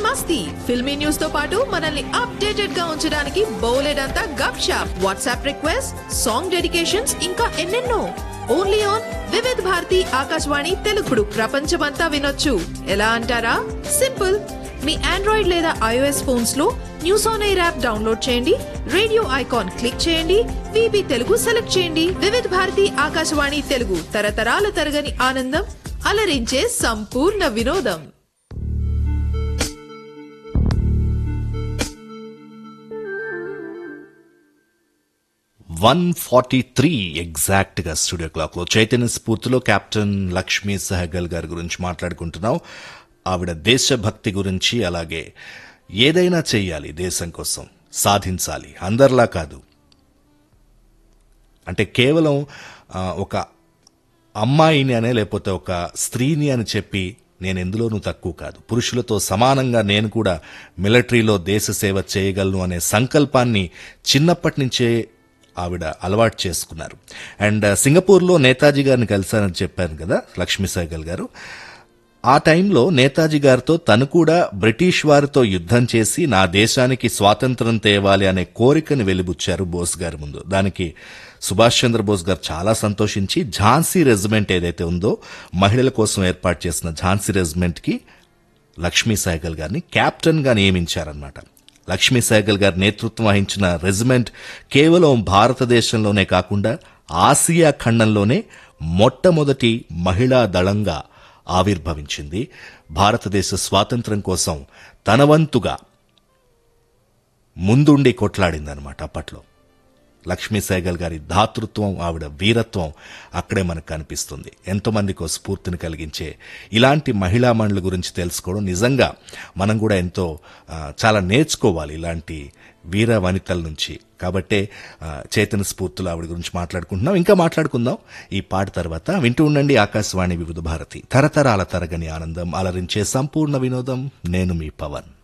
మస్తీ ఫిల్మీ న్యూస్ తో పాటు మనల్ని అప్డేటెడ్ గా ఉంచడానికి బోలెడంతా గప్ షాప్ వాట్సాప్ రిక్వెస్ట్ సాంగ్ డెడికేషన్స్ ఇంకా ఎన్నెన్నో ఓన్లీ ఆన్ వివిధ్ భారతి ఆకాశవాణి తెలుగుడు ప్రపంచమంతా వినొచ్చు ఎలా అంటారా సింపుల్ మీ ఆండ్రాయిడ్ లేదా ఐఓఎస్ ఫోన్స్ లో news on air app download చేయండి రేడియో ఐకాన్ క్లిక్ చేయండి విబి తెలుగు సెలెక్ట్ చేయండి వివిధ్ భారతి ఆకాశవాణి తెలుగు తరతరాల తరగని ఆనందం అలరించే సంపూర్ణ వినోదం వన్ ఫార్టీ త్రీ ఎగ్జాక్ట్ గా స్టూడియో క్లాక్ లో చైతన్య స్ఫూర్తిలో కెప్టెన్ లక్ష్మీ సహగల్ గారి గురించి మాట్లాడుకుంటున్నాం ఆవిడ దేశభక్తి గురించి అలాగే ఏదైనా చెయ్యాలి దేశం కోసం సాధించాలి అందరిలా కాదు అంటే కేవలం ఆ, ఒక అమ్మాయిని అనే లేకపోతే ఒక స్త్రీని అని చెప్పి నేను ఎందులోనూ తక్కువ కాదు పురుషులతో సమానంగా నేను కూడా మిలిటరీలో దేశ సేవ చేయగలను అనే సంకల్పాన్ని చిన్నప్పటి నుంచే ఆవిడ అలవాటు చేసుకున్నారు అండ్ సింగపూర్లో నేతాజీ గారిని కలిశానని చెప్పాను కదా లక్ష్మీ సైగల్ గారు ఆ టైంలో నేతాజీ గారితో తను కూడా బ్రిటిష్ వారితో యుద్ధం చేసి నా దేశానికి స్వాతంత్రం తేవాలి అనే కోరికను వెలిబుచ్చారు బోస్ గారి ముందు దానికి సుభాష్ చంద్రబోస్ గారు చాలా సంతోషించి ఝాన్సీ రెజిమెంట్ ఏదైతే ఉందో మహిళల కోసం ఏర్పాటు చేసిన ఝాన్సీ రెజిమెంట్ కి లక్ష్మీ సైగల్ గారిని కెప్టెన్ గా నియమించారన్నమాట లక్ష్మీ సైగల్ గారి నేతృత్వం వహించిన రెజిమెంట్ కేవలం భారతదేశంలోనే కాకుండా ఆసియా ఖండంలోనే మొట్టమొదటి మహిళా దళంగా ఆవిర్భవించింది భారతదేశ స్వాతంత్ర్యం కోసం తన వంతుగా ముందుండి కొట్లాడిందనమాట అప్పట్లో లక్ష్మీ సైగల్ గారి ధాతృత్వం ఆవిడ వీరత్వం అక్కడే మనకు కనిపిస్తుంది ఎంతో మందికో స్ఫూర్తిని కలిగించే ఇలాంటి మహిళా మండలి గురించి తెలుసుకోవడం నిజంగా మనం కూడా ఎంతో ఆ, చాలా నేర్చుకోవాలి ఇలాంటి వీర వనితల నుంచి కాబట్టే ఆ, చైతన్య స్ఫూర్తులు ఆవిడ గురించి మాట్లాడుకుంటున్నాం ఇంకా మాట్లాడుకుందాం ఈ పాట తర్వాత వింటూ ఉండండి ఆకాశవాణి వివిధ భారతి తరతరాల తరగని ఆనందం అలరించే సంపూర్ణ వినోదం నేను మీ పవన్